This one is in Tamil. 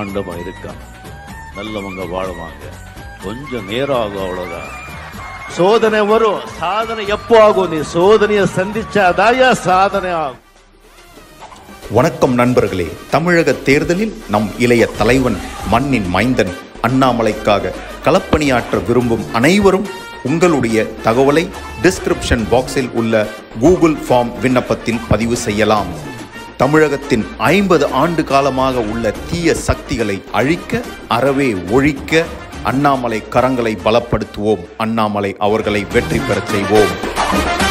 பிரம்மாண்டமா இருக்கான் நல்லவங்க வாழுவாங்க கொஞ்சம் நேரம் ஆகும் அவ்வளவுதான் சோதனை வரும் சாதனை எப்போ ஆகும் நீ சோதனையை சந்திச்சாதாயா சாதனை ஆகும் வணக்கம் நண்பர்களே தமிழக தேர்தலில் நம் இளைய தலைவன் மண்ணின் மைந்தன் அண்ணாமலைக்காக களப்பணியாற்ற விரும்பும் அனைவரும் உங்களுடைய தகவலை டிஸ்கிரிப்ஷன் பாக்ஸில் உள்ள கூகுள் ஃபார்ம் விண்ணப்பத்தில் பதிவு செய்யலாம் தமிழகத்தின் ஐம்பது ஆண்டு காலமாக உள்ள தீய சக்திகளை அழிக்க அறவே ஒழிக்க அண்ணாமலை கரங்களை பலப்படுத்துவோம் அண்ணாமலை அவர்களை வெற்றி பெறச் செய்வோம்